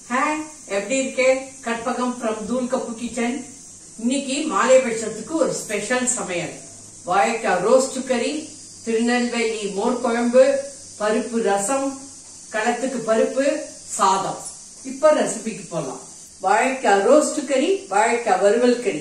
hi எப்படி இருக்கேன் Karpagam from Dhool cup kitchen இன்னைக்கு மாலை பட்சத்துக்கு ஒரு ஸ்பெஷல் சமையல் வாழைக்காய் ரோஸ்ட் கறி திருநெல்வேலி மோர் குழம்பு பருப்பு ரசம் களத்துக்கு பருப்பு சாதம் இப்ப ரெசிபிக்கு போலாம் வாழைக்காய் ரோஸ்ட் கறி வாழைக்காய் வறுவல் கறி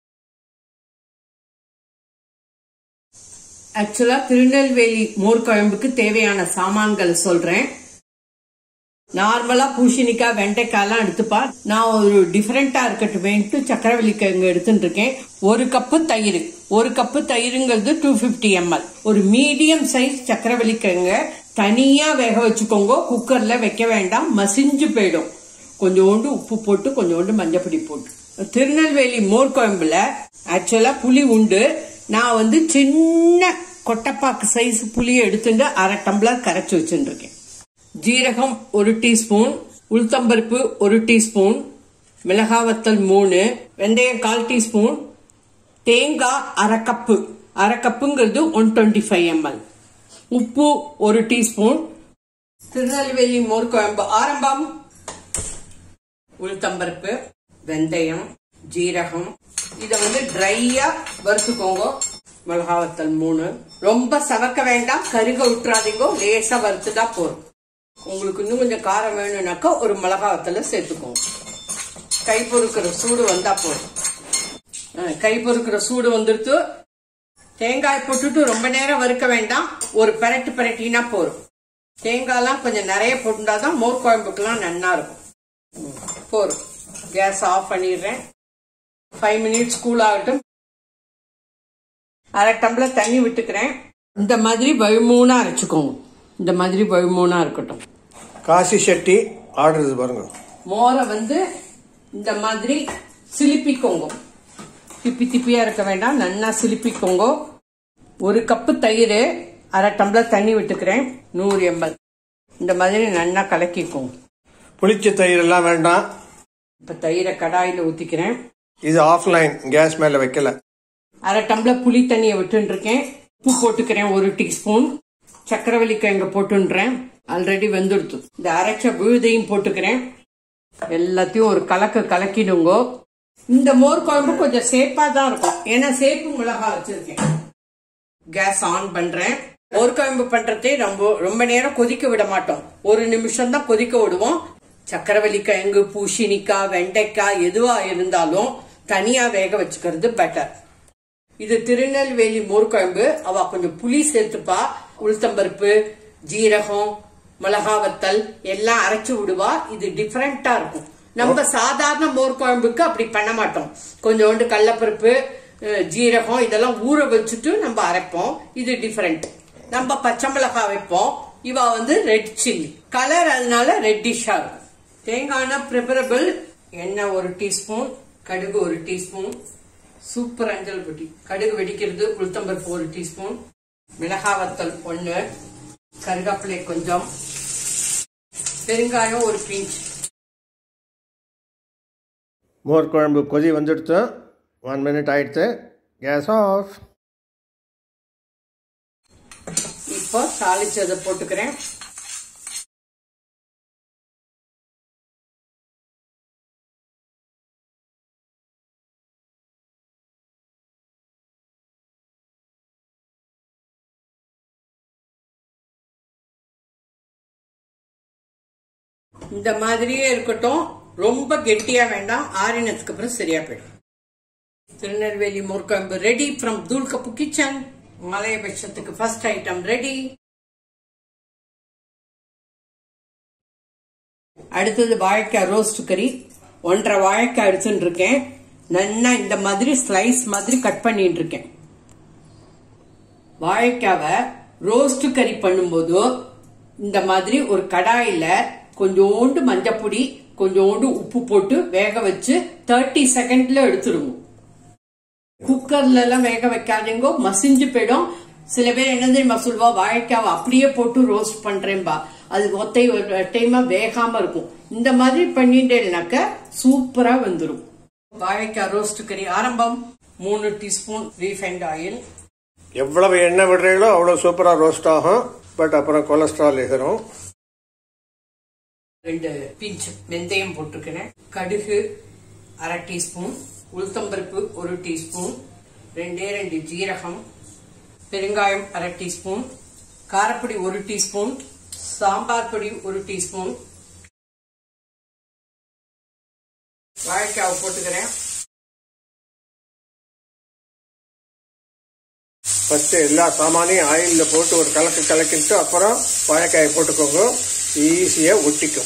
ஆக்சுவலா திருநெல்வேலி மோர் குழம்புக்கு தேவையான சாமான்கள் சொல்றேன் நார்மலா பூசணிக்காய் வெண்டைக்காய்லாம் எடுத்துப்பா நான் ஒரு டிஃபரெண்டா இருக்கட்டுமேன்ட்டு சக்கரவள்ளி கிழங்கு எடுத்துட்டு இருக்கேன் ஒரு கப்பு தயிர் ஒரு கப்பு தயிருங்கிறது டூ பிப்டி எம்எல் ஒரு மீடியம் சைஸ் சக்கரவள்ளி கிழங்க தனியா வேக வச்சுக்கோங்க குக்கர்ல வைக்க வேண்டாம் மசிஞ்சு போயிடும் கொஞ்சோண்டு உப்பு போட்டு கொஞ்சோண்டு மஞ்சப்பொடி போட்டு திருநெல்வேலி மோர் குழம்புல ஆக்சுவலா புளி உண்டு நான் வந்து சின்ன கொட்டப்பாக்கு சைஸ் புளியை எடுத்துட்டு அரை டம்ளர் கரைச்சி வச்சுட்டு இருக்கேன் ஜீரகம் ஒரு டீஸ்பூன் உளுத்தம்பருப்பு ஒரு டீஸ்பூன் மிளகாவத்தல் மூணு வெந்தயம் கால் டீஸ்பூன் தேங்காய் அரை கப்பு அரை கப்புங்கிறது ஒன் டுவெண்ட்டி ஃபைவ் எம்எல் உப்பு ஒரு டீஸ்பூன் திருநெல்வேலி மோர் குழம்பு ஆரம்பம் உளுத்தம்பருப்பு வெந்தயம் ஜீரகம் இத வந்து ட்ரையா வறுத்துக்கோங்க மிளகாவத்தல் மூணு ரொம்ப சவக்க வேண்டாம் கருக விட்டுறாதீங்க லேசா வறுத்துட்டா போதும் உங்களுக்கு இன்னும் கொஞ்சம் காரம் வேணும்னாக்கா ஒரு மிளகாவத்தல சேர்த்துக்கோங்க கை பொறுக்கிற சூடு வந்தா போதும் ஆ, கை பொறுக்கிற சூடு வந்துடுத்து தேங்காய் போட்டுட்டு ரொம்ப நேரம் வறுக்க வேண்டாம் ஒரு பெரட்டு பெரட்டினா போதும் தேங்காய்லாம் கொஞ்சம் நிறைய போட்டுட்டாதான் மோர் குழம்புக்கெல்லாம் நன்னா இருக்கும் ம், போதும் கேஸ் ஆஃப் பண்ணிடுறேன் ஃபைவ் மினிட்ஸ் கூல் ஆகட்டும் அரை டம்ளர் தண்ணி விட்டுக்கிறேன் இந்த மாதிரி வழுமூணா அரைச்சுக்கோங்க இந்த மாதிரி வழுமூணா இருக்கட்டும் காசி ஷெட்டி ஆடுறது பாருங்க மோரை வந்து இந்த மாதிரி சிலிப்பிக்கோங்க திப்பி திப்பியா இருக்க வேண்டாம் நன்னா சிலிப்பிக்கோங்க ஒரு கப்பு தயிர் அரை டம்ளர் தண்ணி விட்டுக்கிறேன் நூறு எம்எல் இந்த மாதிரி நன்னா கலக்கிக்கோங்க புளிச்ச தயிர் எல்லாம் வேண்டாம் இப்ப தயிரை கடாயில ஊத்திக்கிறேன் இது ஆஃப்லைன் கேஸ் மேல வைக்கல அரை டம்ளர் புளி தண்ணியை விட்டுன்னு இருக்கேன் உப்பு போட்டுக்கிறேன் ஒரு டீஸ்பூன் சக்கரவள்ளி கிழங்கு போட்டுன்றேன் ஆல்ரெடி வெந்துடுத்து இந்த அரைச்ச விழுதையும் போட்டுக்கிறேன் எல்லாத்தையும் ஒரு கலக்கு கலக்கிடுங்க இந்த மோர் குழம்பு கொஞ்சம் சேப்பா தான் இருக்கும் ஏன்னா சேப்பு மிளகா வச்சிருக்கேன் கேஸ் ஆன் பண்றேன் மோர் குழம்பு பண்றதே ரொம்ப ரொம்ப நேரம் கொதிக்க விட மாட்டோம் ஒரு நிமிஷம் தான் கொதிக்க விடுவோம் சக்கரவள்ளி கிழங்கு பூசணிக்காய் வெண்டைக்காய் எதுவா இருந்தாலும் தனியா வேக வச்சுக்கிறது பெட்டர் இது திருநெல்வேலி மோர் குழம்பு அவ கொஞ்சம் புளி சேர்த்துப்பா உளுத்தம்பருப்பு ஜீரகம் மிளகா வத்தல் எல்லாம் அரைச்சு விடுவா இது டிஃபரெண்டா இருக்கும் நம்ம சாதாரண மோர் குழம்புக்கு அப்படி பண்ண மாட்டோம் கொஞ்சோண்டு கடலப்பருப்பு அஹ், ஜீரகம் இதெல்லாம் ஊற வச்சுட்டு நம்ம அரைப்போம் இது டிஃபரெண்ட் நம்ம பச்சை மிளகாய் வைப்போம் இவ வந்து ரெட் சில்லி கலர் அதனால ரெட்டிஷா இருக்கும் தேங்காய் ப்ரிபரபிள் எண்ணெய் ஒரு டீஸ்பூன் கடுகு ஒரு டீஸ்பூன் சூப்பர் அஞ்சல் பொடி கடுகு வெடிக்கிறது உளுத்தம்பருப்பு ஒரு டீஸ்பூன் மிளகா வத்தல் ஒன்று கருவேப்பிலை கொஞ்சம் பெருங்காயம் ஒரு பிஞ்ச் மோர் குழம்பு கொதி வந்துடுத்து ஒன் மினிட் ஆயிடுத்து கேஸ் ஆஃப் இப்போ தாளிச்சதை போட்டுக்கிறேன் இந்த மாதிரியே இருக்கட்டும் ரொம்ப கெட்டியா வேண்டாம் ஆறினதுக்கு அப்புறம் சரியா போயிடும் திருநெல்வேலி முற்கம்பு ரெடி ஃப்ரம் தூள்கப்பு கிச்சன் மலையபட்சத்துக்கு ஃபர்ஸ்ட் ஐட்டம் ரெடி அடுத்தது வாழைக்காய் ரோஸ்ட் கறி ஒன்றரை வாழைக்காய் எடுத்துட்டு இருக்கேன் நல்லா இந்த மாதிரி ஸ்லைஸ் மாதிரி கட் பண்ணிட்டு இருக்கேன் வாழைக்காவை ரோஸ்ட் கறி பண்ணும்போது இந்த மாதிரி ஒரு கடாயில கொஞ்சோண்டு மஞ்சப்பொடி கொஞ்சோண்டு உப்பு போட்டு வேக வச்சு தேர்ட்டி செகண்ட்ல எடுத்துருங்க குக்கர்ல எல்லாம் வேக வைக்காதீங்க மசிஞ்சு போயிடும் சில பேர் என்ன தெரியுமா சொல்லுவா வாழைக்காவை அப்படியே போட்டு ரோஸ்ட் பண்றேன்பா அது ஒத்தை ஒரு டைமா வேகாம இருக்கும் இந்த மாதிரி பண்ணிட்டேன்னாக்க சூப்பரா வந்துடும் வாழைக்காய் ரோஸ்ட் கறி ஆரம்பம் மூணு டீஸ்பூன் ரீஃபைண்ட் ஆயில் எவ்வளவு எண்ணெய் விடுறீங்களோ அவ்வளோ சூப்பராக ரோஸ்ட் ஆகும் பட் அப்புறம் கொலஸ்ட்ரால் எகரும் ரெண்டு பிஞ்ச் வெந்தயம் போட்டிருக்கிறேன் கடுகு அரை டீஸ்பூன் உளுத்தம்பருப்பு ஒரு டீஸ்பூன் ரெண்டே ரெண்டு ஜீரகம் பெருங்காயம் அரை டீஸ்பூன் காரப்பொடி ஒரு டீஸ்பூன் சாம்பார் பொடி ஒரு டீஸ்பூன் வாழைக்காவை போட்டுக்கிறேன் ஃபஸ்ட்டு எல்லா சாமானையும் ஆயிலில் போட்டு ஒரு கலக்கு கலக்கிட்டு அப்புறம் வாழைக்காயை போட்டுக்கோங்க ஈஸியாக ஒட்டிக்கும்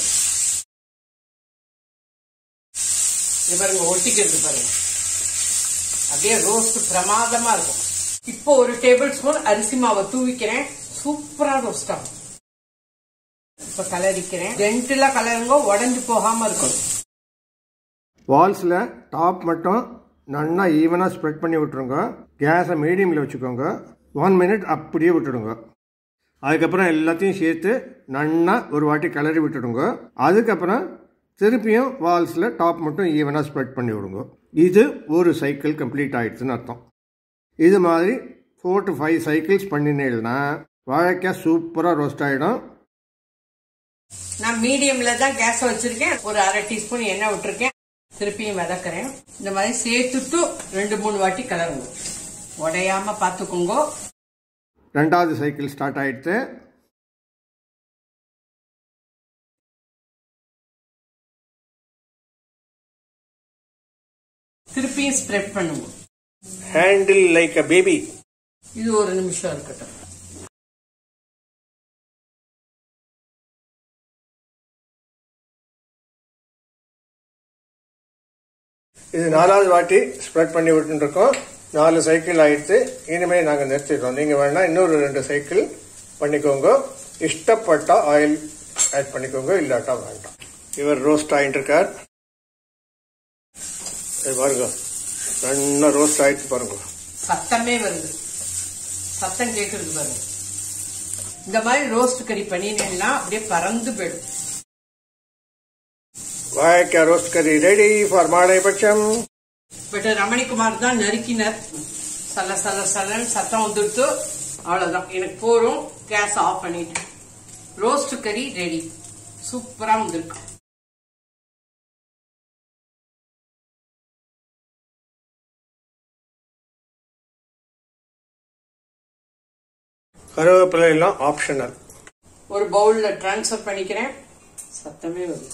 இது பாருங்க ஒட்டிக்கிறது பாருங்க அப்படியே ரோஸ்ட் பிரமாதமா இருக்கும் இப்போ ஒரு டேபிள் ஸ்பூன் அரிசி மாவை தூவிக்கிறேன் சூப்பரா ரோஸ்ட் ஆகும் இப்ப கலரிக்கிறேன் ஜென்டிலா கலருங்க உடஞ்சு போகாம இருக்கும் வால்ஸில் டாப் மட்டும் நல்லா ஈவனாக ஸ்ப்ரெட் பண்ணி விட்டுருங்க கேஸை மீடியமில் வச்சுக்கோங்க ஒன் மினிட் அப்படியே விட்டுடுங்க அதுக்கப்புறம் எல்லாத்தையும் சேர்த்து நல்லா ஒரு வாட்டி கிளறி விட்டுடுங்க அதுக்கப்புறம் திருப்பியும் வால்ஸில் டாப் மட்டும் ஈவனாக ஸ்ப்ரெட் பண்ணி விடுங்க இது ஒரு சைக்கிள் கம்ப்ளீட் ஆயிடுச்சுன்னு அர்த்தம் இது மாதிரி ஃபோர் டு ஃபைவ் சைக்கிள்ஸ் பண்ணினேன்னா வாழைக்காய் சூப்பராக ரோஸ்ட் ஆகிடும் நான் மீடியம்ல தான் கேஸ் வச்சிருக்கேன் ஒரு அரை டீஸ்பூன் எண்ணெய் விட்டுருக்கேன் திருப்பியும் வதக்குறேன் இந்த மாதிரி சேர்த்துட்டு ரெண்டு மூணு வாட்டி கலருங்க உடையாம பாத்துக்கோங்க ரெண்டாவது சைக்கிள் ஸ்டார்ட் ஆயிடுத்து திருப்பியும் ஸ்ப்ரெட் பண்ணுங்க ஹேண்டில் லைக் அ பேபி இது ஒரு நிமிஷம் இருக்கட்டும் இது நாலாவது வாட்டி ஸ்ப்ரெட் பண்ணி விட்டுருக்கோம் நாலு சைக்கிள் ஆயிடுத்து இனிமேல் நாங்கள் நிறுத்திடுறோம் நீங்கள் வேணா இன்னொரு ரெண்டு சைக்கிள் பண்ணிக்கோங்க இஷ்டப்பட்ட ஆயில் ஆட் பண்ணிக்கோங்க இல்லாட்டா வேண்டாம் இவர் ரோஸ்ட் ஆகிட்டு இருக்கார் இது பாருங்க நல்லா ரோஸ்ட் ஆயிடுச்சு பாருங்க சத்தமே வருது சத்தம் கேக்குறது பாருங்க இந்த மாதிரி ரோஸ்ட் கறி பண்ணினேன்னா அப்படியே பறந்து போயிடும் வாழைக்காய் ரோஸ்ட் கறி ரெடி ஃபார் மாலைபட்சம் பட் ரமணிக்குமார் தான் நறுக்கினர் சல சல சலன்னு சத்தம் வந்துடுத்து அவ்வளவுதான் எனக்கு போறோம் கேஸ் ஆஃப் பண்ணிட்டு ரோஸ்ட் கறி ரெடி சூப்பரா வந்திருக்கு கருவேப்பிலை எல்லாம் ஆப்ஷனல் ஒரு பவுல்ல டிரான்ஸ்ஃபர் பண்ணிக்கிறேன் சத்தமே வருது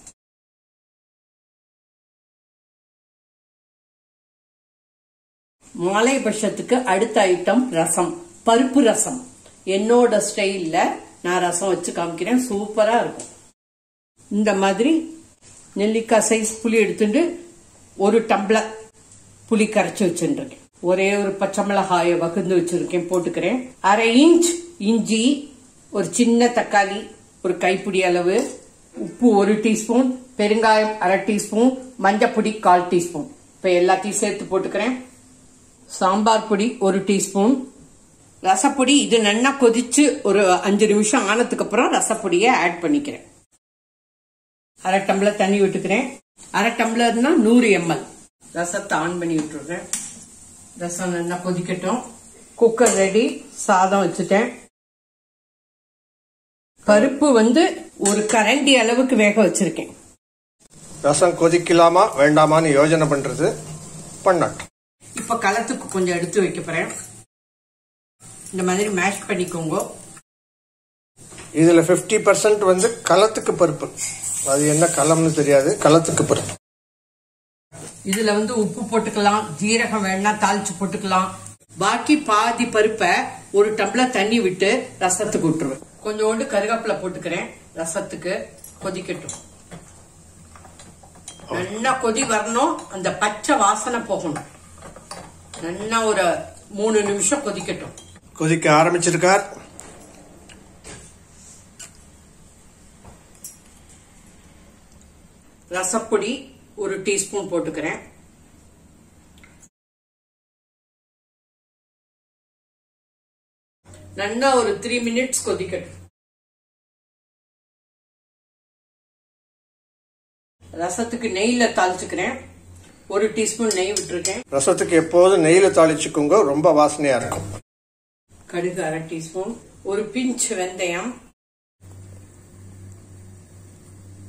மாலை பட்சத்துக்கு அடுத்த ஐட்டம் ரசம் பருப்பு ரசம் என்னோட ஸ்டைல்ல நான் ரசம் வச்சு காமிக்கிறேன் சூப்பரா இருக்கும் இந்த மாதிரி நெல்லிக்காய் சைஸ் புளி எடுத்துட்டு ஒரு டம்ளர் புளி கரைச்சி வச்சுருக்கேன் ஒரே ஒரு பச்சை மிளகாய வகுந்து வச்சிருக்கேன் போட்டுக்கிறேன் அரை இன்ச் இஞ்சி ஒரு சின்ன தக்காளி ஒரு கைப்பிடி அளவு உப்பு ஒரு டீஸ்பூன் பெருங்காயம் அரை டீஸ்பூன் மஞ்சப்பொடி கால் டீஸ்பூன் இப்ப எல்லாத்தையும் சேர்த்து போட்டுக்கிறேன் சாம்பார் பொடி ஒரு டீஸ்பூன் ரசப்பொடி இது நல்லா கொதிச்சு ஒரு அஞ்சு நிமிஷம் ஆனதுக்கு அப்புறம் ரசப்பொடியை ஆட் பண்ணிக்கிறேன் அரை டம்ளர் தண்ணி விட்டுக்கிறேன் அரை டம்ளர்னா நூறு எம்எல் ரசத்தை ஆன் பண்ணி விட்டுடுறேன் ரசம் நல்லா கொதிக்கட்டும் குக்கர் ரெடி சாதம் வச்சுட்டேன் பருப்பு வந்து ஒரு கரண்டி அளவுக்கு வேக வச்சிருக்கேன் ரசம் கொதிக்கலாமா வேண்டாமான்னு யோசனை பண்றது பண்ணட்டும் இப்ப களத்துக்கு கொஞ்சம் எடுத்து வைக்க போறேன் இந்த மாதிரி மேஷ் பண்ணிக்கோங்க இதுல 50% பர்சன்ட் வந்து களத்துக்கு பருப்பு அது என்ன களம்னு தெரியாது களத்துக்கு பருப்பு இதுல வந்து உப்பு போட்டுக்கலாம் ஜீரகம் வேணா தாளிச்சு போட்டுக்கலாம் பாக்கி பாதி பருப்பை ஒரு டம்ளர் தண்ணி விட்டு ரசத்துக்கு விட்டுருவேன் கொஞ்சோண்டு கருவேப்பிலை போட்டுக்கிறேன் ரசத்துக்கு கொதிக்கட்டும் நல்லா கொதி வரணும் அந்த பச்சை வாசனை போகணும் நல்லா ஒரு மூணு நிமிஷம் கொதிக்கட்டும் கொதிக்க ஆரம்பிச்சிருக்கார் ரசப்பொடி ஒரு டீஸ்பூன் போட்டுக்கிறேன் நல்லா ஒரு த்ரீ மினிட்ஸ் கொதிக்கட்டும் ரசத்துக்கு நெய்ல தாளிச்சுக்கிறேன் ஒரு டீஸ்பூன் நெய் விட்டுருக்கேன் ரசத்துக்கு எப்போதும் நெய்யில தாளிச்சுக்கோங்க ரொம்ப வாசனையா இருக்கும் கடுகு அரை டீஸ்பூன் ஒரு பிஞ்ச் வெந்தயம்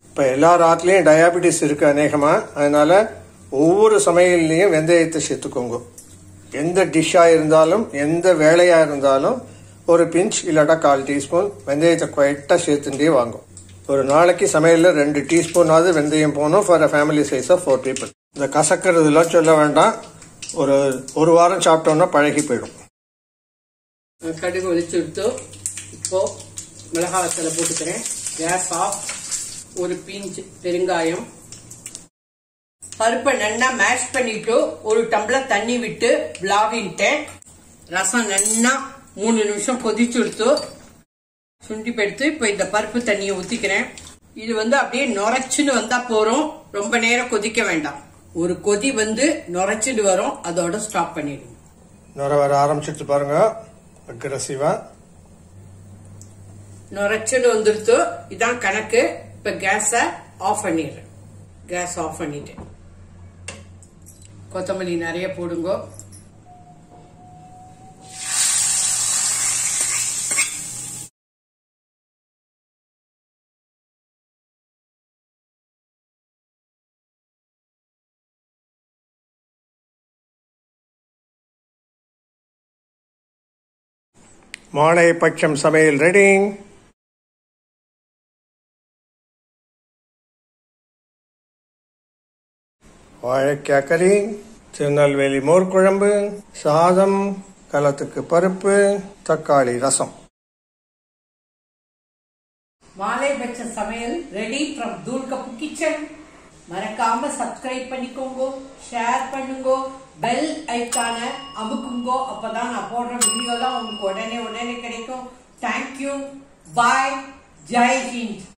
இப்போ எல்லா ராத்துலேயும் டயாபெட்டிஸ் இருக்கு அநேகமாக அதனால ஒவ்வொரு சமையல்லையும் வெந்தயத்தை சேர்த்துக்கோங்க எந்த டிஷ்ஷாக இருந்தாலும் எந்த வேலையாக இருந்தாலும் ஒரு பிஞ்ச் இல்லாட்டா கால் டீஸ்பூன் வெந்தயத்தை குவைட்டாக சேர்த்துட்டே வாங்கும் ஒரு நாளைக்கு சமையலில் ரெண்டு டீஸ்பூனாவது வெந்தயம் போகணும் for a family size of four people இந்த கசக்கிறதுலாம் சொல்ல வேண்டாம் ஒரு ஒரு வாரம் சாப்பிட்டோம்னா பழகி போயிடும் கடுகு ஒழிச்சு விட்டு இப்போ மிளகாய் வத்தலை போட்டுக்கிறேன் கேஸ் ஆஃப் ஒரு பிஞ்ச் பெருங்காயம் பருப்பை நல்லா மேஷ் பண்ணிட்டு ஒரு டம்ளர் தண்ணி விட்டு விளாவின்ட்டேன் ரசம் நல்லா மூணு நிமிஷம் கொதிச்சு எடுத்து சுண்டி எடுத்து இப்போ இந்த பருப்பு தண்ணியை ஊத்திக்கிறேன் இது வந்து அப்படியே நுரைச்சுன்னு வந்தா போறோம் ரொம்ப நேரம் கொதிக்க வேண்டாம் ஒரு கொதி வந்து நுரைச்சிட்டு வரும் அதோட ஸ்டாப் பண்ணிடுங்க நுர வர ஆரம்பிச்சிட்டு பாருங்க அக்ரஸிவா நுரைச்சுன்னு வந்துருத்து இதான் கணக்கு இப்ப கேஸ ஆஃப் பண்ணிடுறேன் கேஸ் ஆஃப் பண்ணிட்டேன் கொத்தமல்லி நிறைய போடுங்க மாலை பட்சம் சமையல் ரெடி வாழைக்காய் கறி திருநெல்வேலி மோர் குழம்பு சாதம் கலத்துக்கு பருப்பு தக்காளி ரசம் மாலை பட்ச சமையல் ரெடி ஃப்ரம் தூள்கப்பு கிச்சன் மறக்காம சப்ஸ்கிரைப் பண்ணிக்கோங்க ஷேர் பண்ணுங்க பெல் ஐக்கான அமுக்குங்கோ அப்பதான் நான் போடுற வீடியோலாம் உங்களுக்கு உடனே உடனே கிடைக்கும் தேங்க்யூ பாய் ஜெய் ஹிந்த்